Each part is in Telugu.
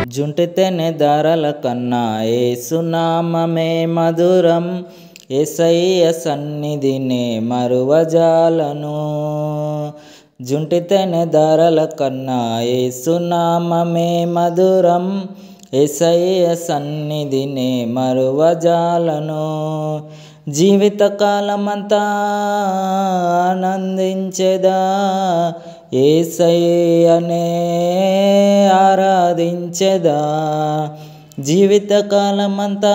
జుంటితేనె ధరల కన్నా ఏసునామమే మధురం ఏసయ్య సన్నిధినే మరువజాలను జుంటితేనె ధరల కన్నా ఏసునామమే మధురం ఏసయ్య సన్నిధినే మరువజాలను జీవితకాలమంతా ఆనందించెదా ఏసయ్యనే ఆరాధించెదా జీవితకాలమంతా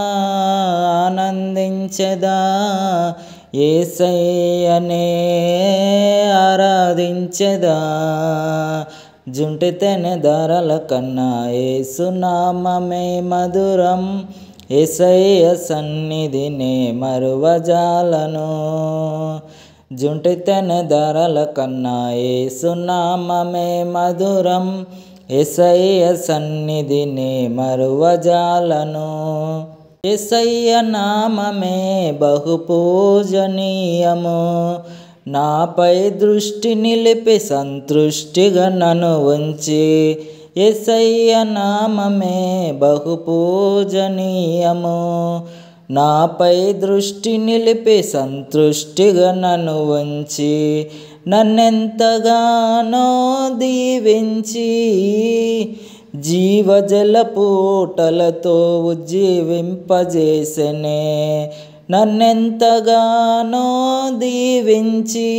ఆనందించెదా ఏసయ్యనే ఆరాధించెదా జుంటితెనె ధరల కన్నా ఏసునామమే మధురం ఏసయ్య సన్నిధినే మరువజాలను జుంటితెనె ధరల కన్నా ఏసునామమే మధురం ఏసయ్య సన్నిధిని మరువజాలను ఏసయ్య నామమే బహు పూజనీయము నాపై దృష్టి నిలిపి సంతృష్టిగా నన్ను ఉంచి ఏసయ్య నామమే బహు పూజనీయము నాపై దృష్టి నిలిపి సంతృష్టిగా నన్ను ఉంచి నన్నెంతగానో దీవించి జీవజల పూటలతో ఉజ్జీవింపజేసనే నన్నెంతగానో దీవించి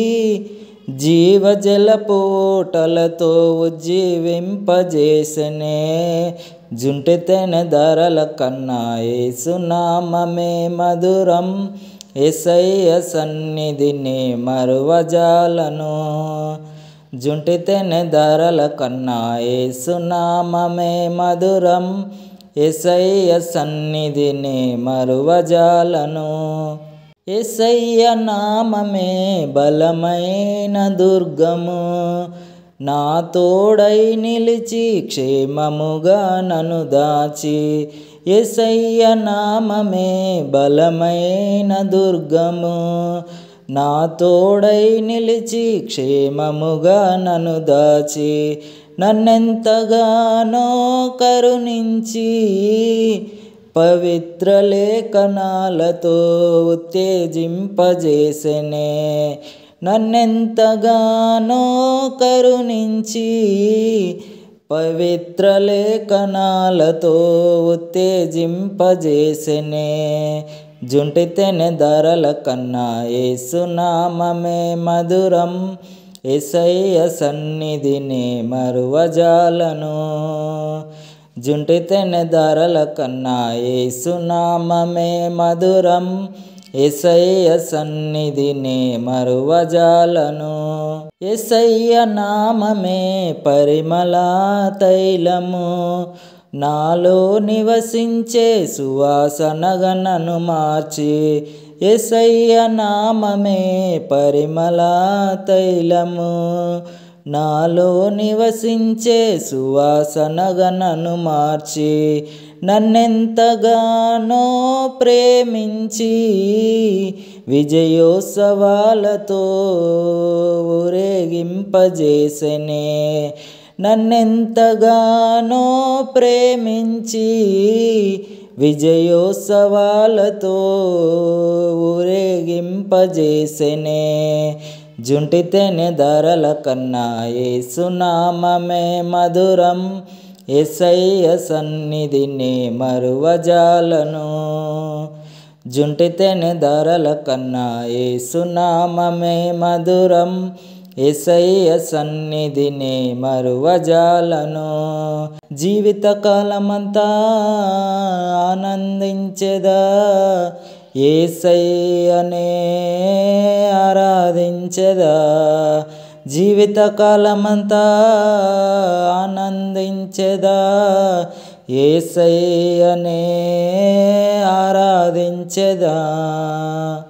జీవజల పూటలతో ఉజ్జీవింపజేసనే జుంటితెన ధరల కన్నా ఏసునామమే మధురం ఏసయ్య సన్నిధిని మరువజాలను జుంటితెన ధరల కన్నా ఏసునామమే మధురం ఏసయ్య సన్నిధిని మరువజాలను ఏసయ్య నామమే బలమైన దుర్గము నా తోడై నిలిచి క్షేమముగా నన్ను దాచి ఏసయ్య నామమే బలమైన దుర్గము నా తోడై నిలిచి క్షేమముగా నన్ను దాచి నన్నెంతగానో కరుణించి పవిత్ర లేఖనాలతో ఉత్తేజింపజేసెనే నన్నెంతగానో కరుణించి పవిత్ర లేఖనాలతో ఉత్తేజింపజేసెనే జుంటితెనె ధరల కన్నా ఏసునామమే మధురం ఏసయ్య సన్నిధిని మరువజాలను జుంటితెనె ధరల కన్నా ఏసునామమే మధురం ఏసయ్య సన్నిధిని మరువజాలను ఏసయ్య నామమే పరిమళ తైలము నాలో నివసించే సువాసనగా నన్ను మార్చి ఏసయ్య నామమే పరిమళ తైలము నాలో నివసించే సువాసనగా నన్ను మార్చి నన్నెంతగానో ప్రేమించి విజయోత్సవాలతో ఊరేగింపజేసెనే నన్నెంతగానో ప్రేమించి విజయోత్సవాలతో ఊరేగింపజేసెనే జుంటితెనె ధరల కన్నా ఏసునామమే మధురం ఏసయ్య సన్నిధిని మరువజాలను జుంటితెనె ధరల కన్నా ఏసునామమే మధురం ఏసయ్య సన్నిధిని మరువజాలను జీవితకాలమంతా ఆనందించెదా ఏసయ్యనే ఆరాధించెదా జీవితకాలమంతా ఆనందించెదా ఏసయ్యనే ఆరాధించెదా